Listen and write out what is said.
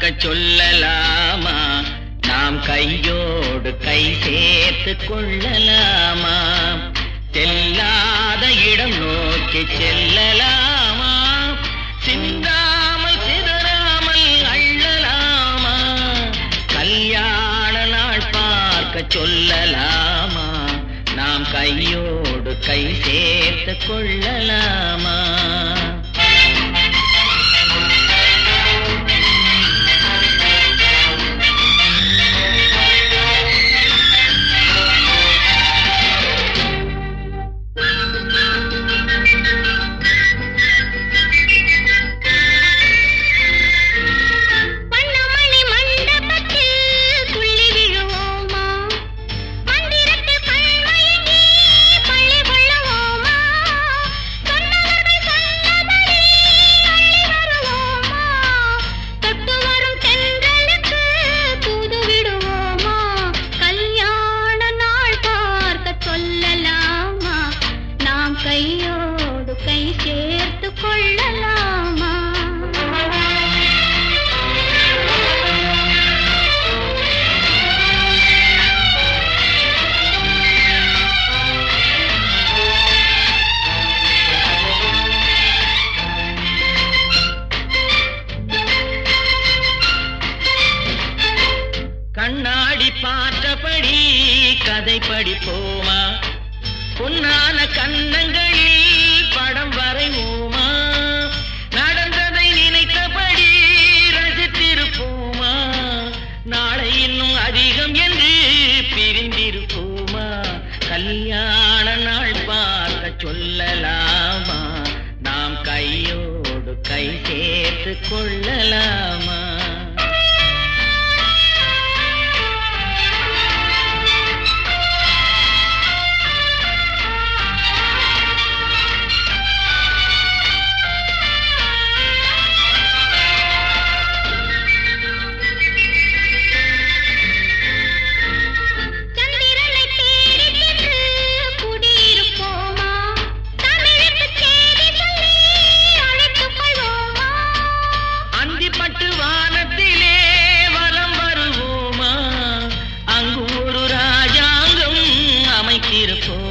பார்க்க சொல்லலாமா நாம் கையோடு கை சேர்த்து கொள்ளலாமா செல்லாத இடம் நோக்கி செல்லலாமா சிந்தாமல் சிதறாமல் அள்ளலாமா கல்யாண நாள் பார்க்க சொல்லலாமா நாம் கையோடு கை சேர்த்து கொள்ளலாமா வண்ணமணி மண்டபத்தில் துள்ளி விழுவோமா மந்திரத்தில் கண்மயங்கி பள்ளி கொள்ளுவோமா சொன்னவர்கள் சொன்னபடி அள்ளி வருவோமா தொட்டு வரும் தென்றலுக்கு தூது விடுவோமா கல்யாண நாள் பார்க்க சொல்லலாமா நாம் கையோடு கை சேர்த்து கொள்ளலாமா கண்ணாடி பார்த்தபடி கதை படிப்போமா பொன்னான கன்னங்களில் படம் வரைவோமா நடந்ததை நினைத்தபடி ரசித்திருப்போமா நாளை இன்னும் அதிகம் என்று பிரிந்திருப்போமா கல்யாண நாள் பார்க்க சொல்லலாமா நாம் கையோடு கை சேர்த்து கொள்ளலாமா சந்திரனை தேடிச் சென்று குடியிருப்போமா தமிழுக்கு செய்தி சொல்லி அழைத்துக் கொள்வோமா அந்திப்பட்டு வானத்திலே வலம் வருவோமா அங்கு ஒரு ராஜாங்கம் அமைத்திருப்போமா